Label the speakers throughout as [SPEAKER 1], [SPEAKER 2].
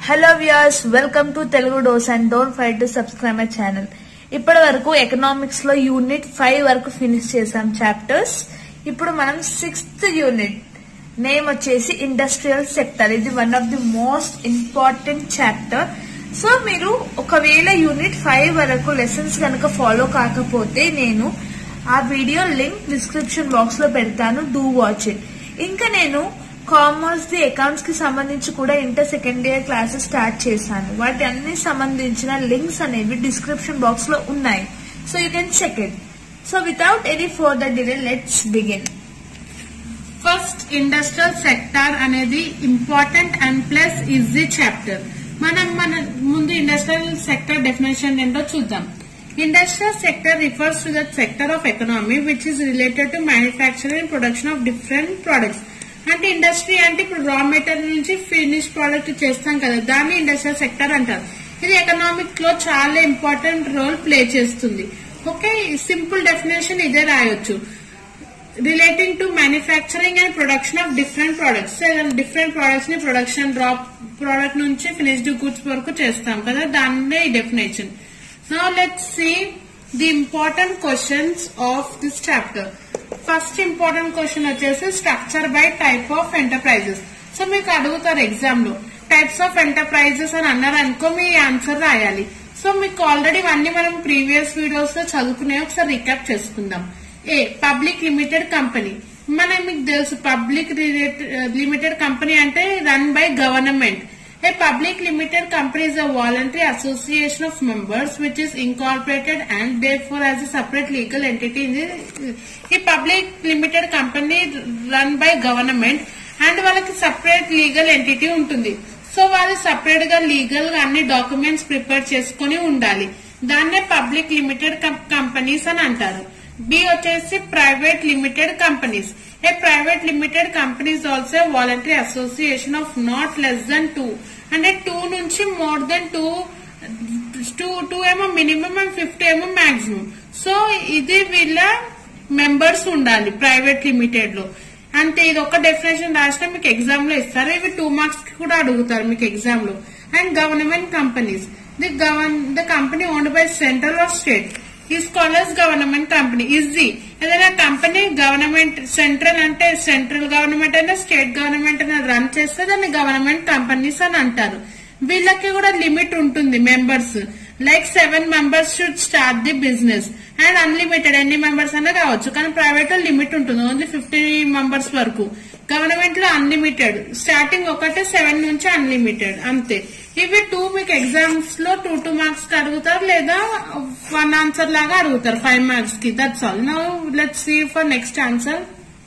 [SPEAKER 1] Hello viewers welcome to Telugu డోస్ and don't fight to subscribe my channel ఇప్పటి వరకు economics లో యూనిట్ ఫైవ్ వరకు ఫినిష్ చేసాం చాప్టర్స్ ఇప్పుడు మనం సిక్స్త్ యూనిట్ నేమ్ వచ్చేసి ఇండస్ట్రియల్ సెక్టర్ ఇది one of the most important chapter so మీరు ఒకవేళ యూనిట్ ఫైవ్ వరకు లెసన్స్ కనుక ఫాలో కాకపోతే నేను ఆ వీడియో లింక్ డిస్క్రిప్షన్ బాక్స్ లో పెడతాను డూ వాచ్ ఇట్ ఇంకా నేను కామర్స్ ది అకౌంట్స్ కి సంబంధించి కూడా inter second year classes start చేశాను వాటి అన్ని సంబంధించిన లింక్స్ అనేవి డిస్క్రిప్షన్ బాక్స్ లో ఉన్నాయి so you can check it so without any further delay let's begin
[SPEAKER 2] first industrial sector అనేది important and plus easy chapter మనం మన ముందు ఇండస్ట్రియల్ సెక్టర్ డెఫినేషన్ ఏంటో చూద్దాం industrial sector refers to that sector of economy which is related to manufacturing production of different products అంటే industry అంటే ఇప్పుడు raw material నుంచి ఫినిష్ ప్రోడక్ట్ చేస్తాం కదా దాన్ని ఇండస్ట్రియల్ సెక్టర్ అంటారు ఇది ఎకనామిక్ లో చాలా ఇంపార్టెంట్ రోల్ ప్లే చేస్తుంది ఓకే సింపుల్ డెఫినేషన్ ఇదే రాయొచ్చు relating to manufacturing and production of different products different products ని ప్రొడక్షన్ డ్రా ప్రోడక్ట్ నుంచి ఫినిష్డ్ గుడ్స్ వరకు చేస్తాం కదా దాన్నే ఈ definition no let see the important questions of this chapter first important question వచ్చేసి structure by type of enterprises so మీకు అడుగుతారు ఎగ్జామ్ లో టైప్స్ ఆఫ్ ఎంటర్ప్రైజెస్ అని అన్నారు అనుకో మీ ఆన్సర్ రాయాలి సో మీకు ఆల్రెడీ ఇవన్నీ మనం ప్రీవియస్ వీడియోస్ లో చదువుకునే ఒకసారి రికాప్ చేసుకుందాం ఏ పబ్లిక్ లిమిటెడ్ కంపెనీ మన మీకు తెలుసు పబ్లిక్ లిమిటెడ్ కంపెనీ అంటే run by government A public limited company is a voluntary association of members which is incorporated and therefore has a separate legal entity in the ఈ public limited company run by government and వాళ్ళకి separate legal entity ఉంటుంది so వాళ్ళు separate గా legal గా అన్ని documents prepare చేసుకుని ఉండాలి దాన్నే పబ్లిక్ లిమిటెడ్ కంపెనీస్ అని అంటారు బి వచ్చేసి private limited companies a private limited companies also voluntary association of not less than two అంటే టూ నుంచి more than two two two ఏమో మినిమం అండ్ ఫిఫ్టీ ఏమో మాక్సిమం సో ఇది వీళ్ళ మెంబర్స్ ఉండాలి ప్రైవేట్ లిమిటెడ్ లో అంటే ఇది ఒక డెఫినేషన్ రాసినా మీకు ఎగ్జామ్ లో ఇస్తారు ఇవి టూ మార్క్స్ కి కూడా అడుగుతారు మీకు ఎగ్జామ్ లో and government companies the govern the company owned by central or state ఈ స్కాలర్స్ గవర్నమెంట్ కంపెనీ ఈజీ ఏదైనా కంపెనీ గవర్నమెంట్ సెంట్రల్ అంటే సెంట్రల్ గవర్నమెంట్ అయినా స్టేట్ గవర్నమెంట్ అయినా రన్ చేస్తే దాన్ని గవర్నమెంట్ కంపెనీస్ అని అంటారు వీళ్ళకి కూడా లిమిట్ ఉంటుంది members like seven members should start the business and unlimited ఎన్ని మెంబర్స్ అయినా కావచ్చు కానీ ప్రైవేట్ లో లిమిట్ ఉంటుంది ఓన్లీ ఫిఫ్టీ మెంబర్స్ వరకు గవర్నమెంట్ లో అన్లిమిటెడ్ స్టార్టింగ్ ఒకటే సెవెన్ నుంచి అన్లిమిటెడ్ అంతే ఇవి టూ మీకు ఎగ్జామ్స్ లో టూ టూ మార్క్స్ కి అడుగుతారు లేదా వన్ ఆన్సర్ లాగా అడుగుతారు ఫైవ్ మార్క్స్ కి that's all now let see for next answer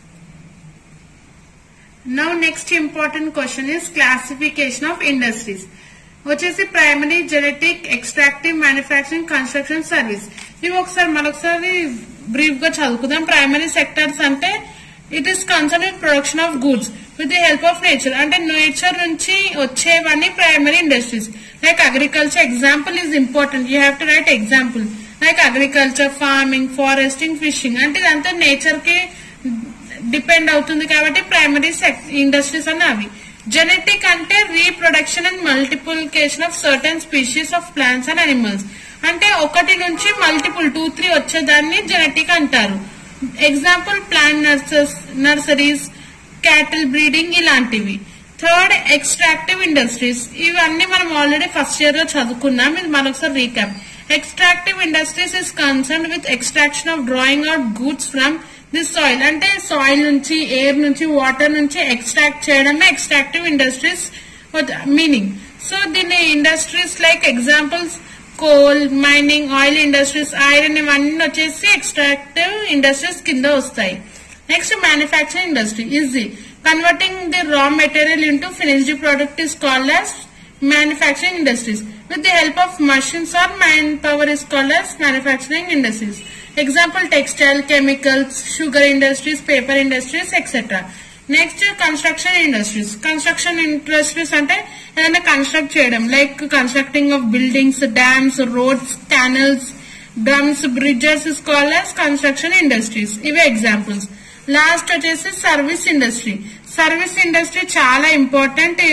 [SPEAKER 2] now next important question is classification of industries వచ్చేసి primary genetic extractive manufacturing construction service ఇవి ఒకసారి మరొకసారి బ్రీఫ్ గా చదువుకుందాం ప్రైమరీ సెక్టర్స్ అంటే it is concern with production of goods with the help of nature అంటే nature నుంచి వచ్చేవన్నీ primary industries like agriculture example is important you have to write example like agriculture farming foresting fishing అంటే ఇదంతా nature కి depend అవుతుంది కాబట్టి primary industries అని అవి జెనెటిక్ అంటే reproduction and multiplication of certain species of plants and animals అంటే ఒకటి నుంచి మల్టిపుల్ టూ త్రీ వచ్చేదాన్ని జెనెటిక్ అంటారు example plant nurses nurseries cattle breeding ఇలాంటివి థర్డ్ ఎక్స్ట్రాక్టివ్ ఇండస్ట్రీస్ ఇవన్నీ మనం ఆల్రెడీ ఫస్ట్ ఇయర్ లో చదువుకున్నాం ఇది మరొకసారి recap extractive industries is concern with extraction of drawing out goods from this soil అంటే సాయిల్ నుంచి ఎయిర్ నుంచి వాటర్ నుంచి ఎక్స్ట్రాక్ట్ చేయడమే ఎక్స్ట్రాక్టివ్ ఇండస్ట్రీస్ మీనింగ్ సో దీని industries like examples coal mining oil industries iron ఇవన్నీ వచ్చేసి ఎక్స్ట్రాక్టివ్ ఇండస్ట్రీస్ కింద వస్తాయి next manufacturing industry easy converting the raw material into finished product is called as manufacturing industries. With the help of machines or manpower is called as manufacturing industries. Example textile, chemicals, sugar industries, paper industries, etc. Next construction industries construction industries అంటే ఏదైనా construct చేయడం like constructing of buildings dams roads canals drums bridges is call as construction industries ఇవే examples last వచ్చేసి service industry service industry చాలా important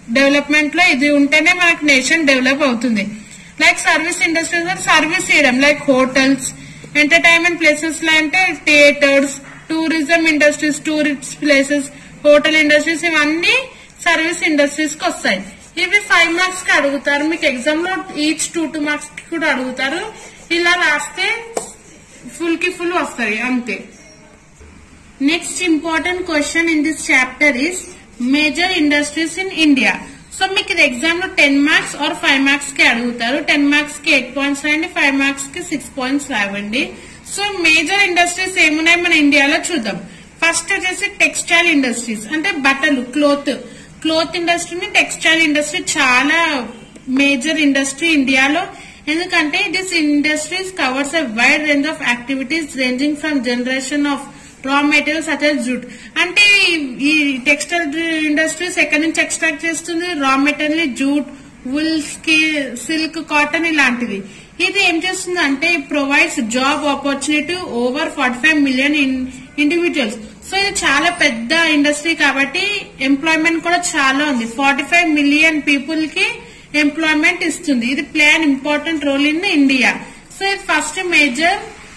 [SPEAKER 2] development లో ఇది ఉంటేనే మనకి నేషన్ డెవలప్ అవుతుంది లైక్ సర్వీస్ ఇండస్ట్రీస్ సర్వీస్ చేయడం లైక్ హోటల్స్ ఎంటర్టైన్మెంట్ ప్లేసెస్ లో అంటే theatres tourism industries tourist places hotel industries ఇవన్నీ సర్వీస్ ఇండస్ట్రీస్ కి వస్తాయి ఇవి ఫైవ్ మార్క్స్ కి అడుగుతారు మీకు ఎగ్జామ్ లో ఈచ్ టూ టూ మార్క్స్ కి కూడా అడుగుతారు ఇలా రాస్తే ఫుల్ కి ఫుల్ వస్తాయి అంతే next important question in this chapter is major industries in India so మీకు ఇది ఎగ్జామ్ లో ten marks or five marks కి అడుగుతారు టెన్ మార్క్స్ కి ఎయిట్ పాయింట్స్ రాయండి ఫైవ్ మార్క్స్ కి సిక్స్ పాయింట్స్ రావండి సో మేజర్ ఇండస్ట్రీస్ ఏమున్నాయి మన ఇండియాలో చూద్దాం ఫస్ట్ వచ్చేసి టెక్స్టైల్ ఇండస్ట్రీస్ అంటే బట్టలు క్లోత్ క్లోత్ ఇండస్ట్రీని టెక్స్టైల్ ఇండస్ట్రీ చాలా మేజర్ ఇండస్ట్రీ ఇండియాలో ఎందుకంటే this industries covers a wide range of activities ranging from generation of raw materials such as jute అంటే ఈ- ఈ టెక్స్టైల్ ఇండస్ట్రీస్ ఎక్కడి నుంచి ఎక్స్ట్రాక్ట్ చేస్తుంది raw material jute wool silk cotton ఇలాంటిది ఇది ఏం చేస్తుంది అంటే provides job opportunity over forty five million individuals so ఇది చాలా పెద్ద ఇండస్ట్రీ కాబట్టి ఎంప్లాయ్మెంట్ కూడా చాలా ఉంది ఫార్టీ ఫైవ్ మిలియన్ పీపుల్ కి ఎంప్లాయ్మెంట్ ఇస్తుంది ఇది play an important role in India so ఇది ఫస్ట్ మేజర్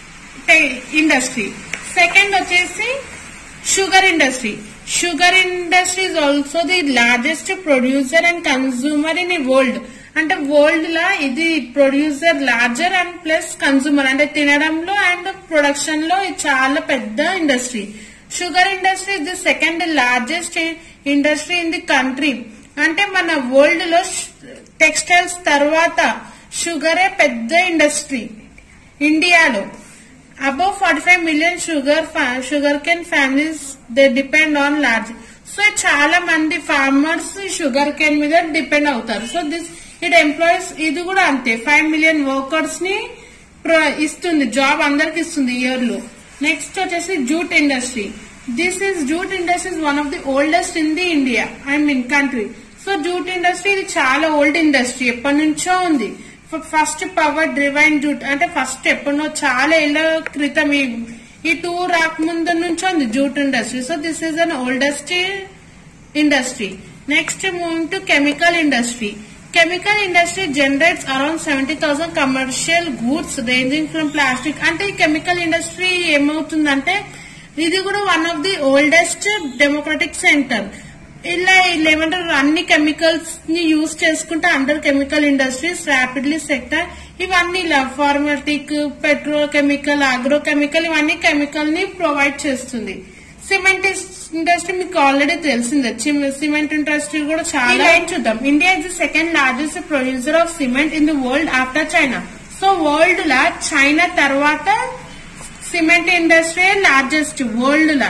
[SPEAKER 2] ఇండస్ట్రీ సెకండ్ వచ్చేసి sugar industry sugar industry is also the largest producer and consumer in world అంటే వరల్డ్ లా ఇది producer larger and plus consumer అంటే తినడంలో and production లో ఇది చాలా పెద్ద industry sugar industry is the second largest industry in the country అంటే మన వరల్డ్ లో టెక్స్టైల్స్ తర్వాత షుగరే పెద్ద ఇండస్ట్రీ ఇండియాలో above forty five million sugar sugar cane families they depend on large so చాలా మంది ఫార్మర్స్ షుగర్ కేన్ మీద డిపెండ్ అవుతారు సో దిస్ ఇట్ ఎంప్లాయీస్ ఇది కూడా అంతే ఫైవ్ మిలియన్ వర్కర్స్ ని pro- ఇస్తుంది జాబ్ అందరికి ఇస్తుంది ఇయర్ లో నెక్స్ట్ వచ్చేసి jute industry this is jute industry is one of the oldest in the India I mean country so jute industry ఇది చాలా ఓల్డ్ ఇండస్ట్రీ ఎప్పటి నుంచో ఉంది ఫస్ట్ పవర్ డ్రివైన్ జూట్ అంటే ఫస్ట్ ఎప్పుడో చాలా ఏళ్ల క్రితం ఈ ఈ టూ రాకముందు నుంచి ఉంది jute industry so this is an oldest industry next moving to chemical industry chemical industry generates around seventy thousand commercial goods ranging from plastic అంటే ఈ కెమికల్ ఇండస్ట్రీ ఏమవుతుందంటే ఇది కూడా one of the oldest democratic centre ఇలా ఇలా ఏమంటారు అన్ని chemicals ని యూజ్ చేసుకుంటే under chemical industries rapidly sector ఇవన్నీ ఇలా ఫార్మాటిక్ పెట్రో కెమికల్ అగ్రో కెమికల్ ఇవన్నీ కెమికల్ ని ప్రొవైడ్ చేస్తుంది సిమెంట్ ఇండస్ట్రీ మీకు ఆల్రెడీ తెలిసిందే చిమ్- సిమెంట్ ఇండస్ట్రీ కూడా చాలా లైన్ చూద్దాం India is the second largest producer of cement in the world after China so world లా చైనా తర్వాత సిమెంట్ ఇండస్ట్రీ లార్జెస్ట్ వరల్డ్ లా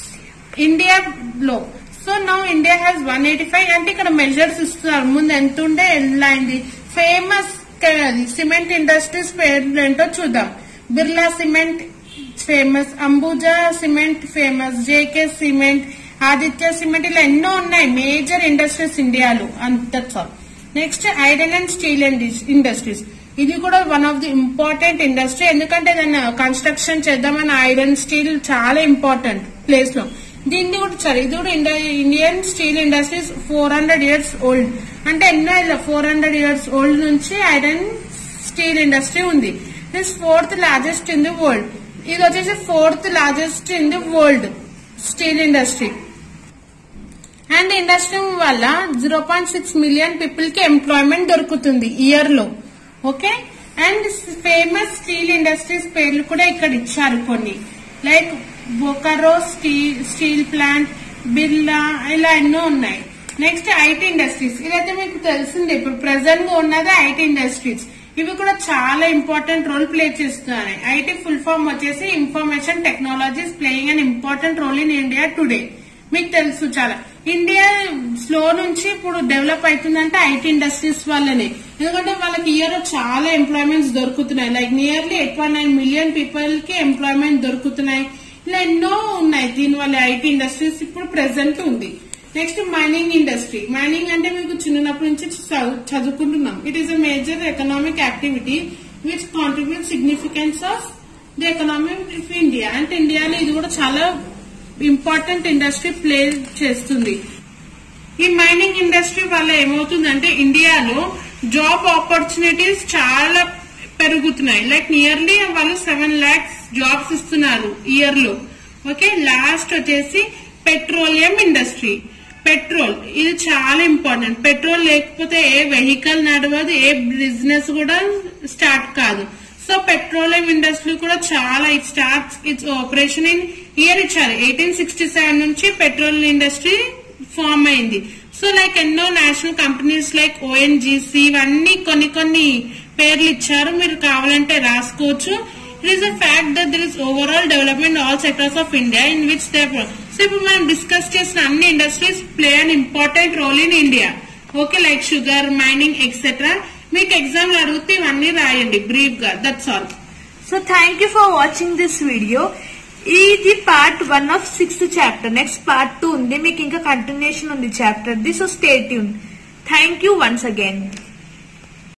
[SPEAKER 2] ఇండియాలో so now India has one eighty five అంటే ఇక్కడ మెజర్స్ ఇస్తున్నారు ముందు ఎంత ఉండే ఎలా అయింది ఫేమస్ సిమెంట్ ఇండస్ట్రీస్ పేర్లు ఏంటో చూద్దాం Birla cement famous Ambuja cement famous JK cement Aditya cement ఇలా ఎన్నో ఉన్నాయి మేజర్ ఇండస్ట్రీస్ ఇండియాలో అంత next iron and steel industries ఇది కూడా one of the important industry ఎందుకంటే దాన్ని కన్స్ట్రక్షన్ చేద్దామని ఐరన్ స్టీల్ చాలా ఇంపార్టెంట్ ప్లేస్ లో దీన్ని కూడా సరే ఇది కూడా India- Indian steel industries four hundred years old అంటే ఎన్నో ఇలా ఫోర్ హండ్రెడ్ ఇయర్స్ ఓల్డ్ నుంచి ఐరన్ స్టీల్ ఇండస్ట్రీ ఉంది this fourth largest in the world ఇది వచ్చేసి fourth largest in the world steel industry and industry వల్ల zero point six million people కి employment దొరుకుతుంది ఇయర్ లో okay and famous steel industries పేర్లు కూడా ఇక్కడ ఇచ్చారు కొన్ని like Bokaro steel steel plant Birla ఇలా ఎన్నో ఉన్నాయి నెక్స్ట్ ఐటీ ఇండస్ట్రీస్ ఇదైతే మీకు తెలిసిందే ఇప్పుడు ప్రెసెంట్ గా ఉన్నది ఐటీ ఇండస్ట్రీస్ ఇవి కూడా చాలా ఇంపార్టెంట్ రోల్ ప్లే చేస్తున్నాయి ఐటీ ఫుల్ ఫామ్ వచ్చేసి information technologies playing an important role in India today మీకు తెలుసు చాలా ఇండియా స్లో నుంచి ఇప్పుడు డెవలప్ అవుతుందంటే ఐటీ ఇండస్ట్రీస్ వల్లనే ఎందుకంటే వాళ్ళకి ఇయర్ చాలా ఎంప్లాయ్మెంట్స్ దొరుకుతున్నాయి like nearly eight point nine million people కి ఎంప్లాయ్మెంట్ దొరుకుతున్నాయి ఇలా ఎన్నో ఉన్నాయి దీనివల్ల ఐటీ ఇండస్ట్రీస్ ఇప్పుడు ప్రెసెంట్ ఉంది నెక్స్ట్ మైనింగ్ ఇండస్ట్రీ మైనింగ్ అంటే మీకు చిన్నప్పటి నుంచి చదువు- చదువుకుంటున్నాం it is a major economic activity which contribute significance of the economy of India అంటే ఇండియాలో ఇది కూడా చాలా ఇంపార్టెంట్ ఇండస్ట్రీ ప్లే చేస్తుంది ఈ మైనింగ్ ఇండస్ట్రీ వల్ల ఏమవుతుందంటే ఇండియాలో జాబ్ ఆపర్చునిటీస్ చాలా పెరుగుతున్నాయి లైక్ నియర్లీ వాళ్ళు సెవెన్ లాక్స్ జాబ్స్ ఇస్తున్నారు ఇయర్ లో ఓకే లాస్ట్ వచ్చేసి పెట్రోలియం ఇండస్ట్రీ పెట్రోల్ ఇది చాలా ఇంపార్టెంట్ పెట్రోల్ లేకపోతే ఏ వెహికల్ నడవదు ఏ బిజినెస్ కూడా స్టార్ట్ కాదు సో పెట్రోలియం ఇండస్ట్రీ కూడా చాలా it starts its operation in year ఇచ్చారు ఎయిటీన్ సిక్స్టీ సెవెన్ నుంచి పెట్రోల్ ఇండస్ట్రీ ఫామ్ అయింది సో లైక్ ఎన్నో నేషనల్ కంపెనీస్ లైక్ ఓఎన్జీసీ ఇవన్నీ కొన్ని కొన్ని పేర్లు ఇచ్చారు మీరు కావాలంటే రాసుకోవచ్చు it is a fact that there is overall development all sectors of India in which they so ఇప్పుడు మనం డిస్కస్ చేసిన అన్ని industries play an important role in India okay like sugar mining etcetera మీకు ఎగ్జామ్ అడిగితే ఇవన్నీ రాయండి brief గా that's all
[SPEAKER 1] so thank you for watching this video ఇది part one of sixth chapter next part two ఉంది మీకు ఇంకా continuation ఉంది chapter the so state thank you once again